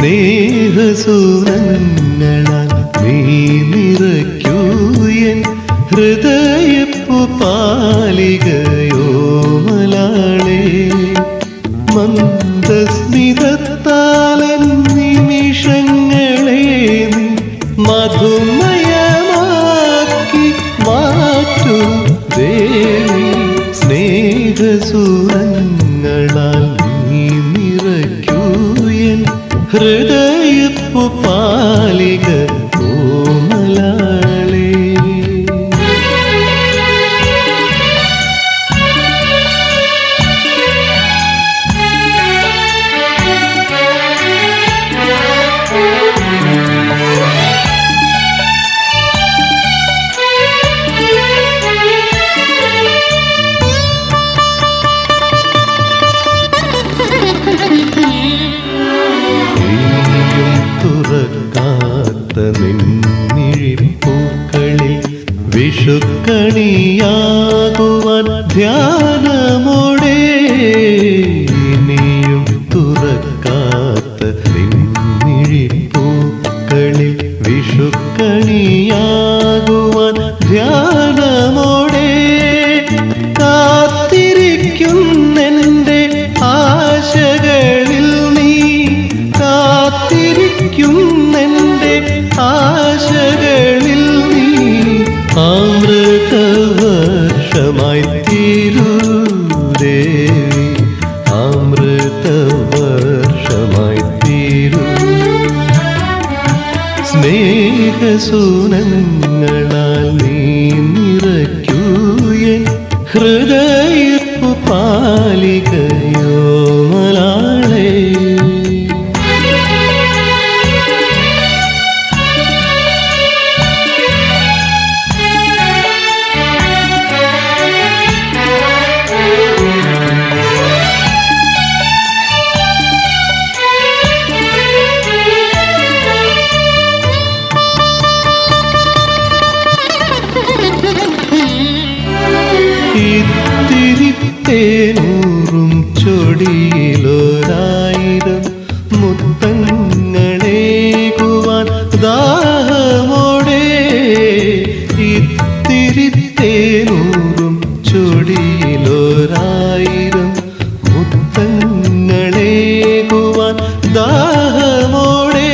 സ്നേഹസൂരങ്ങളാൽ നീ നിറയ്ക്കൂ എൻ ഹൃദയപ്പു പാലികയോ മലാളേ മന്ദസ്മിതത്താലൻ നിമിഷങ്ങളെ നീ മധുമയമാക്കി മാറ്റു ദേവി സ്നേഹസൂരങ്ങളാൽ നീ നിറയ്ക്കൂ എൻ ഹൃദയപ്പു പാലിക കോമലാളേ നീയും തുറക്കാത്ത നിന്നിഴിപ്പൂക്കളിൽ വിഷുക്കണിയാകുവാൻ ധ്യാനമോടെ ഇനിയും തുറക്കാത്ത നിന്നിഴിപ്പൂക്കളിൽ വിഷുക്കണിയാകുവാൻ ധ്യാനമോടെ കാത്തിരിക്കുന്നെൻ്റെ ആശകളിൽ നീ കാത്തിരിക്കുന്നെൻ്റെ ആശകളിൽ നീ അമൃതവർഷമായി തീരൂ ദേവി അമൃതവർഷമായി തീരൂ സ്നേഹസൂനങ്ങളാൽ നീ നിറയ്ക്കൂ എൻ ഹൃദയപ്പു പാലികയോ മലാളേ ഇത്തിരി തേനൂറും ചൊടിയിലൊരായിരം മുത്തങ്ങളേകുവാൻ ദാഹമോടെ ഇത്തിരി തേനൂറും ചൊടിയിലൊരായിരം മുത്തങ്ങളേകുവാൻ ദാഹമോടെ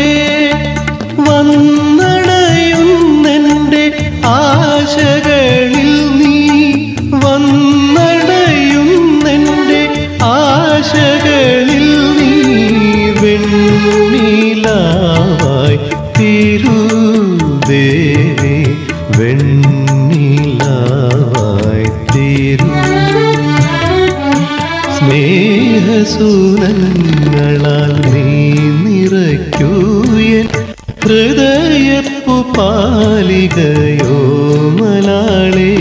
വന്നടയുന്നെൻ്റെ ആശകളിൽ നീ വന്നടയുന്നെൻ്റെ ആശകളിൽ നീ വെണ്ണിലാവായി തിരുദേവി വെണ്ണിലാവായി തിരു സ്നേഹസൂനങ്ങളാൽ നീ നിറയ്ക്കൂ എൻ ഹൃദയപ്പു പാലികയോ മലാളേ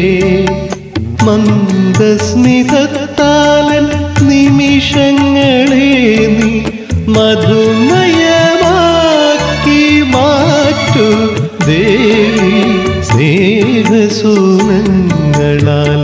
മന്ദസ്മിതത്താലൻ നിമിഷങ്ങളെ നീ മധുമയമാക്കി മാറ്റു ദേവി സ്നേഹസൂനങ്ങളാൽ